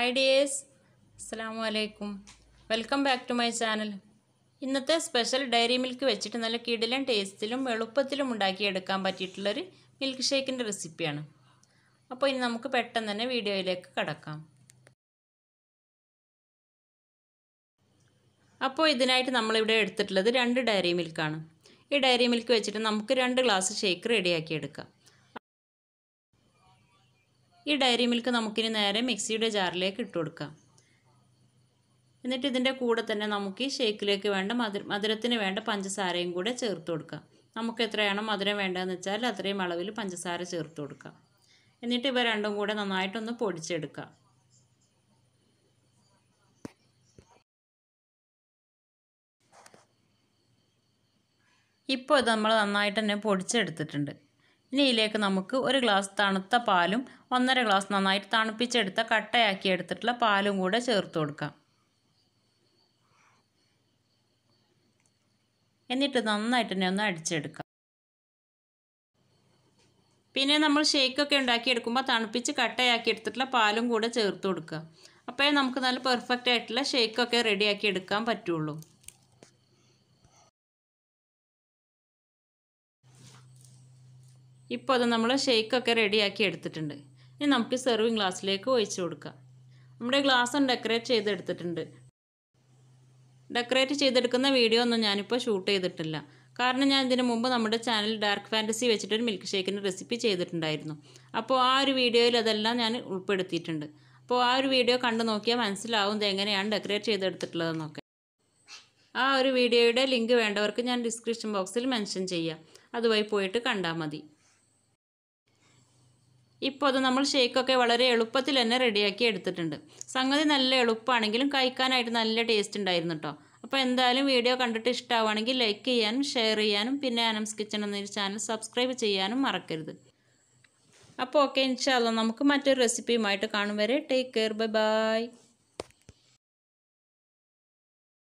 hi dears അസ്സാം വലൈക്കും welcome back to my channel ഇന്നത്തെ സ്പെഷ്യൽ ഡയറി മിൽക്ക് വെച്ചിട്ട് നല്ല കിടിലൻ ടേസ്റ്റിലും എളുപ്പത്തിലും ഉണ്ടാക്കിയെടുക്കാൻ പറ്റിയിട്ടുള്ളൊരു മിൽക്ക് ഷേക്കിൻ്റെ റെസിപ്പിയാണ് അപ്പോൾ ഇനി നമുക്ക് പെട്ടെന്ന് തന്നെ വീഡിയോയിലേക്ക് കടക്കാം അപ്പോൾ ഇതിനായിട്ട് നമ്മളിവിടെ എടുത്തിട്ടുള്ളത് രണ്ട് ഡയറി മിൽക്കാണ് ഈ ഡയറി മിൽക്ക് വെച്ചിട്ട് നമുക്ക് രണ്ട് ഗ്ലാസ് ഷേക്ക് റെഡിയാക്കി എടുക്കാം ഈ ഡയറി മിൽക്ക് നമുക്കിനി നേരെ മിക്സിയുടെ ജാറിലേക്ക് ഇട്ട് കൊടുക്കാം എന്നിട്ട് ഇതിൻ്റെ കൂടെ തന്നെ നമുക്ക് ഈ ഷേക്കിലേക്ക് വേണ്ട മധുര മധുരത്തിന് വേണ്ട പഞ്ചസാരയും കൂടെ ചേർത്ത് കൊടുക്കാം നമുക്ക് എത്രയാണോ മധുരം വേണ്ടതെന്ന് വെച്ചാൽ അത്രയും അളവിൽ പഞ്ചസാര ചേർത്ത് കൊടുക്കാം എന്നിട്ട് ഇവ രണ്ടും കൂടെ നന്നായിട്ടൊന്ന് പൊടിച്ചെടുക്കാം ഇപ്പോൾ ഇത് നമ്മൾ നന്നായിട്ട് തന്നെ പൊടിച്ചെടുത്തിട്ടുണ്ട് ഇനി ഇതിലേക്ക് നമുക്ക് ഒരു ഗ്ലാസ് തണുത്ത പാലും ഒന്നര ഗ്ലാസ് നന്നായിട്ട് തണുപ്പിച്ചെടുത്ത കട്ടയാക്കി എടുത്തിട്ടുള്ള പാലും കൂടെ ചേർത്ത് കൊടുക്കാം എന്നിട്ട് നന്നായിട്ട് തന്നെ ഒന്ന് അടിച്ചെടുക്കാം പിന്നെ നമ്മൾ ഷേക്കൊക്കെ ഉണ്ടാക്കിയെടുക്കുമ്പോൾ തണുപ്പിച്ച് കട്ടയാക്കി എടുത്തിട്ടുള്ള പാലും കൂടെ ചേർത്ത് കൊടുക്കുക അപ്പോഴേ നമുക്ക് നല്ല പെർഫെക്റ്റ് ആയിട്ടുള്ള ഷേക്കൊക്കെ റെഡിയാക്കി എടുക്കാൻ പറ്റുള്ളൂ ഇപ്പോൾ അത് നമ്മൾ ഷേക്കൊക്കെ റെഡിയാക്കി എടുത്തിട്ടുണ്ട് ഇനി നമുക്ക് സെർവിങ് ഗ്ലാസ്സിലേക്ക് ഒഴിച്ചു കൊടുക്കാം നമ്മുടെ ഗ്ലാസ് ഡെക്കറേറ്റ് ചെയ്തെടുത്തിട്ടുണ്ട് ഡെക്കറേറ്റ് ചെയ്തെടുക്കുന്ന വീഡിയോ ഒന്നും ഞാനിപ്പോൾ ഷൂട്ട് ചെയ്തിട്ടില്ല കാരണം ഞാൻ ഇതിന് മുമ്പ് നമ്മുടെ ചാനൽ ഡാർക്ക് ഫാൻറ്റസി വെച്ചിട്ടൊരു മിൽക്ക് ഷേക്കിൻ്റെ റെസിപ്പി ചെയ്തിട്ടുണ്ടായിരുന്നു അപ്പോൾ ആ ഒരു വീഡിയോയിൽ അതെല്ലാം ഞാൻ ഉൾപ്പെടുത്തിയിട്ടുണ്ട് അപ്പോൾ ആ ഒരു വീഡിയോ കണ്ടു നോക്കിയാൽ മനസ്സിലാവും ഇത് എങ്ങനെയാണ് ഡെക്കറേറ്റ് ചെയ്തെടുത്തിട്ടുള്ളതെന്നൊക്കെ ആ ഒരു വീഡിയോയുടെ ലിങ്ക് വേണ്ടവർക്ക് ഞാൻ ഡിസ്ക്രിപ്ഷൻ ബോക്സിൽ മെൻഷൻ ചെയ്യാം അതുവഴി പോയിട്ട് കണ്ടാൽ മതി ഇപ്പോൾ അത് നമ്മൾ ഷേക്കൊക്കെ വളരെ എളുപ്പത്തിൽ തന്നെ റെഡിയാക്കി എടുത്തിട്ടുണ്ട് സംഗതി നല്ല എളുപ്പമാണെങ്കിലും കഴിക്കാനായിട്ട് നല്ല ടേസ്റ്റ് ഉണ്ടായിരുന്നു കേട്ടോ അപ്പോൾ എന്തായാലും വീഡിയോ കണ്ടിട്ട് ഇഷ്ടമാവുകയാണെങ്കിൽ ലൈക്ക് ചെയ്യാനും ഷെയർ ചെയ്യാനും പിന്നെ ആനംസ് കിച്ചൺ എന്നൊരു ചാനൽ സബ്സ്ക്രൈബ് ചെയ്യാനും മറക്കരുത് അപ്പോൾ ഓക്കെ ഇൻഷാല്ല നമുക്ക് മറ്റൊരു റെസിപ്പിയുമായിട്ട് കാണും വരെ ടേക്ക് കെയർ ബൈ ബൈ